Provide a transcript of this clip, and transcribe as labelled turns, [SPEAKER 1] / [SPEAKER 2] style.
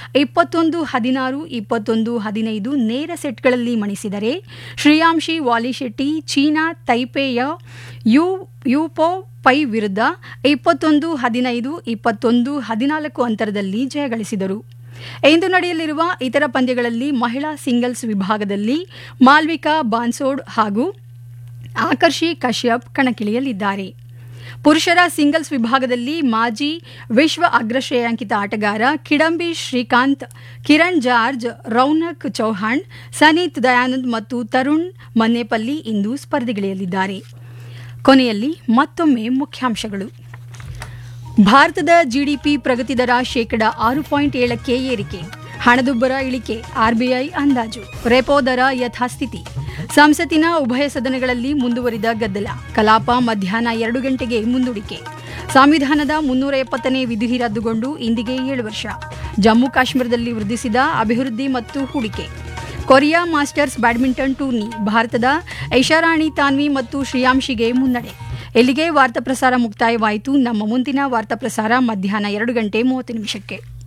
[SPEAKER 1] ಇಪ್ಪತ್ತೊಂದು ಹದಿನಾರು ಇಪ್ಪತ್ತೊಂದು ಹದಿನೈದು ನೇರ ಸೆಟ್ಗಳಲ್ಲಿ ಮಣಿಸಿದರೆ ಶ್ರೇಯಾಂಶಿ ವಾಲಿಶೆಟ್ಟಿ ಚೀನಾ ತೈಪೇಯ ಯು ಯುಪೋ ಪೈ ವಿರುದ್ಧ ಇಪ್ಪತ್ತೊಂದು ಹದಿನೈದು ಇಪ್ಪತ್ತೊಂದು ಹದಿನಾಲ್ಕು ಅಂತರದಲ್ಲಿ ಜಯಗಳಿಸಿದರು ಇಂದು ನಡೆಯಲಿರುವ ಇತರ ಪಂದ್ಯಗಳಲ್ಲಿ ಮಹಿಳಾ ಸಿಂಗಲ್ಸ್ ವಿಭಾಗದಲ್ಲಿ ಮಾಲ್ವಿಕಾ ಬಾನ್ಸೋಡ್ ಹಾಗೂ ಆಕರ್ಷಿ ಕಶ್ಯಪ್ ಕಣಕ್ಕಿಳಿಯಲಿದ್ದಾರೆ ಪುರುಷರ ಸಿಂಗಲ್ಸ್ ವಿಭಾಗದಲ್ಲಿ ಮಾಜಿ ವಿಶ್ವ ಅಗ್ರಶ್ರೇಯಾಂಕಿತ ಆಟಗಾರ ಕಿಡಂಬಿ ಶ್ರೀಕಾಂತ್ ಕಿರಣ್ ಜಾರ್ಜ್ ರೌನಕ್ ಚೌಹಾಣ್ ಸನೀತ್ ದಯಾನಂದ್ ಮತ್ತು ತರುಣ್ ಮನ್ನೇಪಲ್ಲಿ ಇಂದು ಸ್ಪರ್ಧೆಗಿಳಿಯಲಿದ್ದಾರೆ ಕೊನೆಯಲ್ಲಿ ಮತ್ತೊಮ್ಮೆ ಮುಖ್ಯಾಂಶಗಳು ಭಾರತದ ಜಿಡಿಪಿ ಪ್ರಗತಿ ದರ ಶೇಕಡ ಆರು ಪಾಯಿಂಟ್ ಏಳಕ್ಕೆ ಏರಿಕೆ ಹಣದುಬ್ಬರ ಇಳಿಕೆ ಆರ್ಬಿಐ ಅಂದಾಜು ರೆಪೋ ದರ ಯಥಾಸ್ಥಿತಿ ಸಂಸತ್ತಿನ ಉಭಯ ಸದನಗಳಲ್ಲಿ ಮುಂದುವರಿದ ಗದ್ದಲ ಕಲಾಪ ಮಧ್ಯಾಹ್ನ ಎರಡು ಗಂಟೆಗೆ ಮುಂದೂಡಿಕೆ ಸಂವಿಧಾನದ ಮುನ್ನೂರ ಎಪ್ಪತ್ತನೇ ವಿಧಿ ರದ್ದುಗೊಂಡು ಇಂದಿಗೆ ಏಳು ವರ್ಷ ಜಮ್ಮು ಕಾಶ್ಮೀರದಲ್ಲಿ ವೃದ್ಧಿಸಿದ ಅಭಿವೃದ್ಧಿ ಮತ್ತು ಹೂಡಿಕೆ ಕೊರಿಯಾ ಮಾಸ್ಟರ್ಸ್ ಬ್ಯಾಡ್ಮಿಂಟನ್ ಟೂರ್ನಿ ಭಾರತದ ಐಷಾರಾಣಿ ತಾನ್ವಿ ಮತ್ತು ಶ್ರೇಯಾಂಶಿಗೆ ಮುನ್ನಡೆ ಇಲ್ಲಿಗೆ ವಾರ್ತಾ ಪ್ರಸಾರ ಮುಕ್ತಾಯವಾಯಿತು ನಮ್ಮ ಮುಂದಿನ ವಾರ್ತಾ ಪ್ರಸಾರ ಮಧ್ಯಾಹ್ನ ಎರಡು ಗಂಟೆ ಮೂವತ್ತು ನಿಮಿಷಕ್ಕೆ